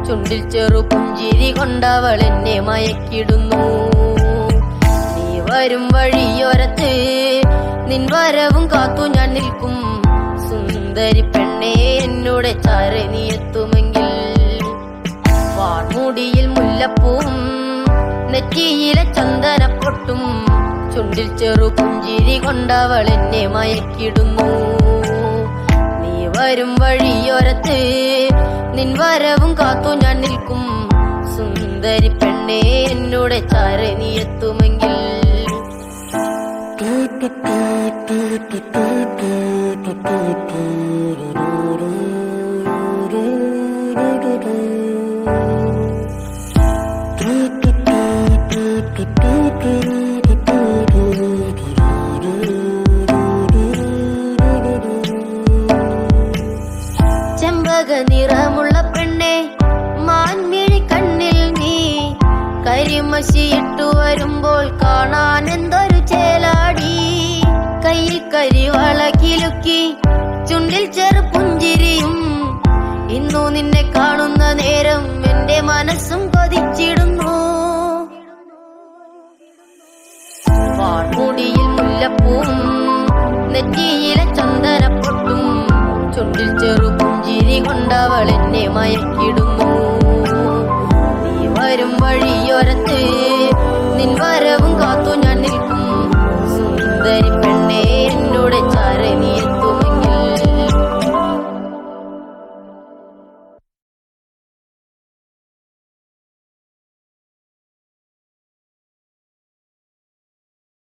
ചുണ്ടിൽ ചെറു പുഞ്ചിരി കൊണ്ടവൾ എന്നെ മയക്കിടുന്നു നീ വരും വഴിയോരത്ത് നിൻ വരവും കാത്തു ഞാൻ നിൽക്കും സുന്ദരി പെണ്ണെ എന്നോട് ചാര നീ എത്തുമെങ്കിൽ വാർമുടിയിൽ മുല്ലപ്പൂവും നെറ്റിയിലെ ചന്ദനപ്പൊട്ടും ചുണ്ടിൽ ചെറു പുഞ്ചിരി കൊണ്ടവൾ എന്നെ മയക്കിടുന്നു നീ വരും വഴിയോരത്ത് നിൻ വരവും കാത്തു ഞാൻ നിൽക്കും സുന്ദരി പെണ്ണെ എന്നോട് ചാര നീ എത്തുമെങ്കിൽ ചെമ്പക നിറമുള്ള പെണ്ണെ മാൻമിഴി കണ്ണിൽ നീ കരിമശിയിട്ടു വരുമ്പോൾ കാണാൻ എന്തൊരു ചേലാടി കയ്യിൽ കരിവള കിലുക്കി ചുണ്ടിൽ ചെറു പുഞ്ചിരിയും ഇന്നു നിന്നെ കാണുന്ന നേരം എന്റെ മനസ്സും കൊതിച്ചിടുന്നു വാർമുടിയിൽ മുല്ലപ്പൂവും നെറ്റിയിലെ ചന്ദനപ്പൊട്ടും ചുണ്ടിൽ ചെറു പുഞ്ചിരി കൊണ്ടവൾ എന്നെ മയക്കിടുന്നു നീ വരും വഴിയോരത്ത് നിൻ വരവും